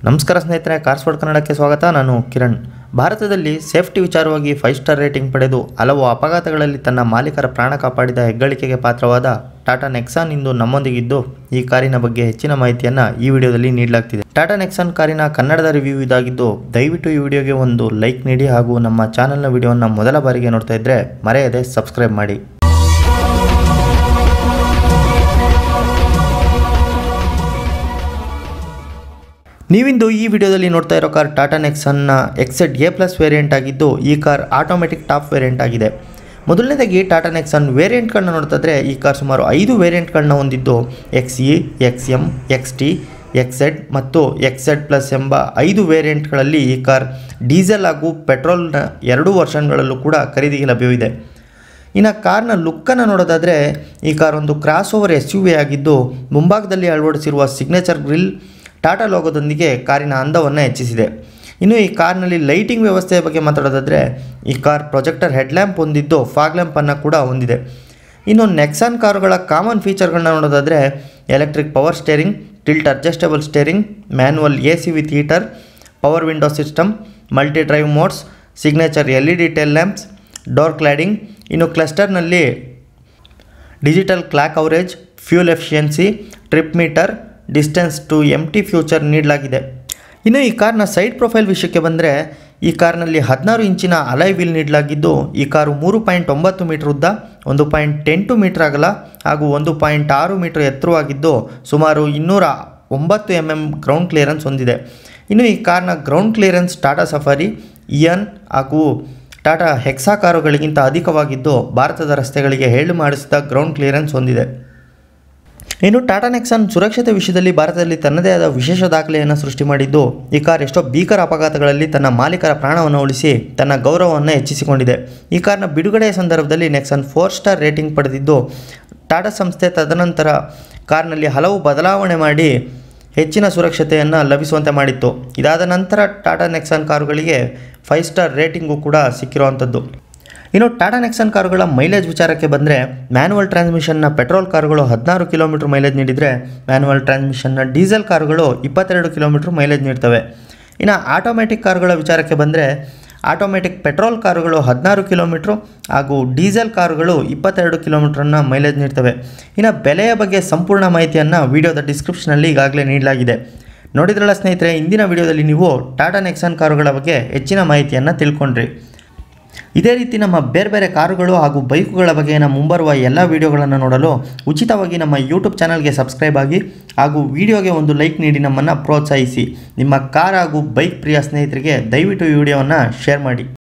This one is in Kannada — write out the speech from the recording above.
ನಮಸ್ಕಾರ ಸ್ನೇಹಿತರೆ ಕಾರ್ಸ್ಪೋರ್ಟ್ ಕನ್ನಡಕ್ಕೆ ಸ್ವಾಗತ ನಾನು ಕಿರಣ್ ಭಾರತದಲ್ಲಿ ಸೇಫ್ಟಿ ವಿಚಾರವಾಗಿ ಫೈವ್ ಸ್ಟಾರ್ ರೇಟಿಂಗ್ ಪಡೆದು ಹಲವು ಅಪಘಾತಗಳಲ್ಲಿ ತನ್ನ ಮಾಲೀಕರ ಪ್ರಾಣ ಕಾಪಾಡಿದ ಹೆಗ್ಗಳಿಕೆಗೆ ಪಾತ್ರವಾದ ಟಾಟಾ ನೆಕ್ಸಾನ್ ಇಂದು ನಮ್ಮೊಂದಿಗಿದ್ದು ಈ ಕಾರಿನ ಬಗ್ಗೆ ಹೆಚ್ಚಿನ ಮಾಹಿತಿಯನ್ನು ಈ ವಿಡಿಯೋದಲ್ಲಿ ನೀಡಲಾಗ್ತಿದೆ ಟಾಟಾ ನೆಕ್ಸಾನ್ ಕಾರಿನ ಕನ್ನಡದ ರಿವ್ಯೂ ಇದಾಗಿದ್ದು ದಯವಿಟ್ಟು ಈ ವಿಡಿಯೋಗೆ ಒಂದು ಲೈಕ್ ನೀಡಿ ಹಾಗೂ ನಮ್ಮ ಚಾನಲ್ನ ವಿಡಿಯೋವನ್ನು ಮೊದಲ ಬಾರಿಗೆ ನೋಡ್ತಾ ಇದ್ದರೆ ಮರೆಯದೆ ಸಬ್ಸ್ಕ್ರೈಬ್ ಮಾಡಿ ನೀವಿಂದು ಈ ವಿಡಿಯೋದಲ್ಲಿ ನೋಡ್ತಾ ಇರೋ ಕಾರ್ ಟಾಟಾ ನೆಕ್ಸನ್ನ ಎಕ್ಸೆಡ್ ಎ ಪ್ಲಸ್ ವೇರಿಯಂಟ್ ಆಗಿದ್ದು ಈ ಕಾರ್ ಆಟೋಮೆಟಿಕ್ ಟಾಪ್ ವೇರಿಯಂಟ್ ಆಗಿದೆ ಮೊದಲನೇದಾಗಿ ಟಾಟಾ ನೆಕ್ಸನ್ ವೇರಿಯಂಟ್ಗಳನ್ನ ನೋಡ್ತಾಯಿದ್ರೆ ಈ ಕಾರ್ ಸುಮಾರು ಐದು ವೇರಿಯಂಟ್ಗಳನ್ನ ಹೊಂದಿದ್ದು X E X M X T XZ ಮತ್ತು ಎಕ್ಸೆಡ್ ಪ್ಲಸ್ ಎಂಬ ಐದು ವೇರಿಯಂಟ್ಗಳಲ್ಲಿ ಈ ಕಾರ್ ಡೀಸೆಲ್ ಹಾಗೂ ಪೆಟ್ರೋಲ್ನ ಎರಡೂ ವರ್ಷನ್ಗಳಲ್ಲೂ ಕೂಡ ಖರೀದಿಗೆ ಲಭ್ಯವಿದೆ ಇನ್ನು ಕಾರ್ನ ಲುಕ್ಕನ್ನು ನೋಡೋದಾದರೆ ಈ ಕಾರ್ ಒಂದು crossover S U V ಆಗಿದ್ದು ಮುಂಭಾಗದಲ್ಲಿ ಅಳವಡಿಸಿರುವ ಸಿಗ್ನೇಚರ್ ಗ್ರಿಲ್ ಟಾಟಾ ಲೋಗೋದೊಂದಿಗೆ ಕಾರಿನ ಅಂದವನ್ನು ಹೆಚ್ಚಿಸಿದೆ ಇನ್ನು ಈ ಕಾರ್ನಲ್ಲಿ ಲೈಟಿಂಗ್ ವ್ಯವಸ್ಥೆಯ ಬಗ್ಗೆ ಮಾತಾಡೋದಾದರೆ ಈ ಕಾರ್ ಪ್ರೊಜೆಕ್ಟರ್ ಹೆಡ್ಲ್ಯಾಂಪ್ ಹೊಂದಿದ್ದು ಫಾಗ್ ಲ್ಯಾಂಪನ್ನು ಕೂಡ ಹೊಂದಿದೆ ಇನ್ನು ನೆಕ್ಸಾನ್ ಕಾರುಗಳ ಕಾಮನ್ ಫೀಚರ್ಗಳನ್ನ ನೋಡೋದಾದರೆ electric power steering tilt adjustable steering manual A C with heater power window system multi drive modes signature L E D tail lamps door cladding ಇನ್ನು ಕ್ಲಸ್ಟರ್ನಲ್ಲಿ digital clock average fuel efficiency trip meter distance to empty feature ನೀಡಲಾಗಿದೆ ಇನ್ನು ಈ ಕಾರ್ನ ಸೈಡ್ ಪ್ರೊಫೈಲ್ ವಿಷಯಕ್ಕೆ ಬಂದರೆ ಈ ಕಾರ್ನಲ್ಲಿ ಹದಿನಾರು ಇಂಚಿನ ಅಲೈ ವೀಲ್ ನೀಡಲಾಗಿದ್ದು ಈ ಕಾರು ಮೂರು ಪಾಯಿಂಟ್ ಒಂಬತ್ತು ಮೀಟರ್ ಉದ್ದ ಒಂದು ಪಾಯಿಂಟ್ ಎಂಟು ಮೀಟರ್ ಅಗಲ ಹಾಗೂ ಒಂದು ಪಾಯಿಂಟ್ ಆರು ಮೀಟರ್ ಎತ್ತರವಾಗಿದ್ದು ಸುಮಾರು ಇನ್ನೂರ ಒಂಬತ್ತು ಎಮ್ ಎಮ್ ಗ್ರೌಂಡ್ ಕ್ಲಿಯರೆನ್ಸ್ ಹೊಂದಿದೆ ಇನ್ನು ಈ ಕಾರ್ನ ಗ್ರೌಂಡ್ ಕ್ಲಿಯರೆನ್ಸ್ ಟಾಟಾ ಸಫಾರಿ ಇಯನ್ ಹಾಗೂ ಟಾಟಾ ಹೆಕ್ಸಾ ಕಾರುಗಳಿಗಿಂತ ಅಧಿಕವಾಗಿದ್ದು ಭಾರತದ ರಸ್ತೆಗಳಿಗೆ ಹೇಳು ಮಾಡಿಸಿದ ಗ್ರೌಂಡ್ ಕ್ಲಿಯರೆನ್ಸ್ ಹೊಂದಿದೆ ಇನ್ನು ಟಾಟಾ ನೆಕ್ಸಾನ್ ಸುರಕ್ಷತೆ ವಿಷಯದಲ್ಲಿ ಭಾರತದಲ್ಲಿ ತನ್ನದೇ ಆದ ವಿಶೇಷ ದಾಖಲೆಯನ್ನು ಸೃಷ್ಟಿ ಮಾಡಿದ್ದು ಈ ಕಾರ್ ಎಷ್ಟೋ ಭೀಕರ ಅಪಘಾತಗಳಲ್ಲಿ ತನ್ನ ಮಾಲೀಕರ ಪ್ರಾಣವನ್ನು ಉಳಿಸಿ ತನ್ನ ಗೌರವವನ್ನು ಹೆಚ್ಚಿಸಿಕೊಂಡಿದೆ ಈ ಕಾರ್ನ ಬಿಡುಗಡೆಯ ಸಂದರ್ಭದಲ್ಲಿ ನೆಕ್ಸಾನ್ ಫೋರ್ ಸ್ಟಾರ್ ರೇಟಿಂಗ್ ಪಡೆದಿದ್ದು ಟಾಟಾ ಸಂಸ್ಥೆ ತದನಂತರ ಕಾರ್ನಲ್ಲಿ ಹಲವು ಬದಲಾವಣೆ ಮಾಡಿ ಹೆಚ್ಚಿನ ಸುರಕ್ಷತೆಯನ್ನು ಲಭಿಸುವಂತೆ ಮಾಡಿತ್ತು ಇದಾದ ನಂತರ ಟಾಟಾ ನೆಕ್ಸಾನ್ ಕಾರುಗಳಿಗೆ ಫೈವ್ ಸ್ಟಾರ್ ರೇಟಿಂಗು ಕೂಡ ಸಿಕ್ಕಿರುವಂಥದ್ದು ಇನ್ನು ಟಾಟಾ ನೆಕ್ಸನ್ ಕಾರುಗಳ ಮೈಲೇಜ್ ವಿಚಾರಕ್ಕೆ ಬಂದರೆ ಮ್ಯಾನುವಲ್ ಟ್ರಾನ್ಸ್ಮಿಷನ್ನ ಪೆಟ್ರೋಲ್ ಕಾರುಗಳು ಹದಿನಾರು ಕಿಲೋಮೀಟರ್ ಮೈಲೇಜ್ ನೀಡಿದರೆ ಮ್ಯಾನುವಲ್ ಟ್ರಾನ್ಸ್ಮಿಷನ್ನ ಡೀಸೆಲ್ ಕಾರುಗಳು ಇಪ್ಪತ್ತೆರಡು ಕಿಲೋಮೀಟರ್ ಮೈಲೇಜ್ ನೀಡ್ತವೆ ಇನ್ನು ಆಟೋಮೆಟಿಕ್ ಕಾರುಗಳ ವಿಚಾರಕ್ಕೆ ಬಂದರೆ ಆಟೋಮೆಟಿಕ್ ಪೆಟ್ರೋಲ್ ಕಾರುಗಳು ಹದಿನಾರು ಕಿಲೋಮೀಟ್ರು ಹಾಗೂ ಡೀಸೆಲ್ ಕಾರುಗಳು ಇಪ್ಪತ್ತೆರಡು ಕಿಲೋಮೀಟ್ರನ್ನು ಮೈಲೇಜ್ ನೀಡ್ತವೆ ಇನ್ನು ಬೆಲೆಯ ಬಗ್ಗೆ ಸಂಪೂರ್ಣ ಮಾಹಿತಿಯನ್ನು ವಿಡಿಯೋದ ಡಿಸ್ಕ್ರಿಪ್ಷನಲ್ಲಿ ಈಗಾಗಲೇ ನೀಡಲಾಗಿದೆ ನೋಡಿದ್ರಲ್ಲ ಸ್ನೇಹಿತರೆ ಇಂದಿನ ವಿಡಿಯೋದಲ್ಲಿ ನೀವು ಟಾಟಾ ನೆಕ್ಸಾನ್ ಕಾರುಗಳ ಬಗ್ಗೆ ಹೆಚ್ಚಿನ ಮಾಹಿತಿಯನ್ನು ತಿಳ್ಕೊಂಡ್ರಿ ಇದೇ ರೀತಿ ನಮ್ಮ ಬೇರೆ ಬೇರೆ ಕಾರುಗಳು ಹಾಗೂ ಬೈಕುಗಳ ಬಗೆಗಿನ ಮುಂಬರುವ ಎಲ್ಲ ವಿಡಿಯೋಗಳನ್ನು ನೋಡಲು ಉಚಿತವಾಗಿ ನಮ್ಮ ಯೂಟ್ಯೂಬ್ ಚಾನಲ್ಗೆ ಸಬ್ಸ್ಕ್ರೈಬ್ ಆಗಿ ಹಾಗೂ ವಿಡಿಯೋಗೆ ಒಂದು ಲೈಕ್ ನೀಡಿ ನಮ್ಮನ್ನು ಪ್ರೋತ್ಸಾಹಿಸಿ ನಿಮ್ಮ ಕಾರ್ ಹಾಗೂ ಬೈಕ್ ಪ್ರಿಯ ಸ್ನೇಹಿತರಿಗೆ ದಯವಿಟ್ಟು ಈ ವಿಡಿಯೋವನ್ನು ಶೇರ್ ಮಾಡಿ